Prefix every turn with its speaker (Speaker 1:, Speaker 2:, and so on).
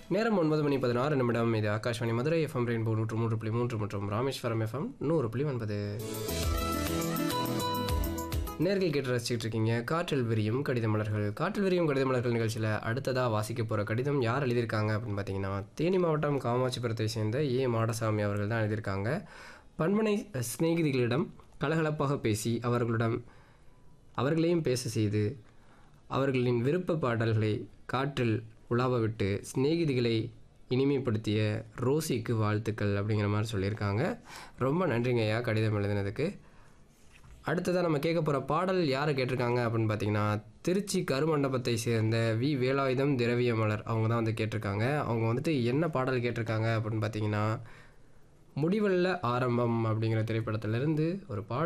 Speaker 1: நேரம் ஒன்பது மணி பதினாறு நிமிடம் இது ஆகாஷ்வாணி மதுரை எஃப்எம் ரெயின்போ நூற்று மூன்று புள்ளி மூன்று மற்றும் ராமேஸ்வரம் எஃப்எம் நூறு புள்ளி ஒன்பது நேர்கள் கேட்டு ரசிச்சுட்டு இருக்கீங்க காற்றில் விரியும் கடித மலர்கள் காற்றில் விரியும் கடித மலர்கள் நிகழ்ச்சியில் அடுத்ததாக வாசிக்க போகிற கடிதம் யார் எழுதியிருக்காங்க அப்படின்னு பார்த்தீங்கன்னா தேனி மாவட்டம் காமாட்சிபுரத்தை சேர்ந்த ஏ மாடசாமி அவர்கள் தான் எழுதியிருக்காங்க பண்பனை சிநேகிதிகளிடம் கலகலப்பாக பேசி அவர்களிடம் அவர்களையும் பேச செய்து அவர்களின் விருப்ப பாடல்களை காற்றில் உலாவ விட்டு சிநேகிதிகளை இனிமைப்படுத்திய ரோசிக்கு வாழ்த்துக்கள் அப்படிங்கிற மாதிரி சொல்லியிருக்காங்க ரொம்ப நன்றிங்க ஐயா கடிதம் எழுதினதுக்கு அடுத்ததாக நம்ம கேட்க போகிற பாடல் யாரை கேட்டிருக்காங்க அப்படின்னு பார்த்தீங்கன்னா திருச்சி கருமண்டபத்தை சேர்ந்த வி வேலாயுதம் திரவிய மலர் அவங்க தான் வந்து கேட்டிருக்காங்க அவங்க வந்துட்டு என்ன பாடல் கேட்டிருக்காங்க அப்படின்னு பார்த்தீங்கன்னா முடிவல்ல ஆரம்பம் அப்படிங்கிற திரைப்படத்திலிருந்து ஒரு பாடல்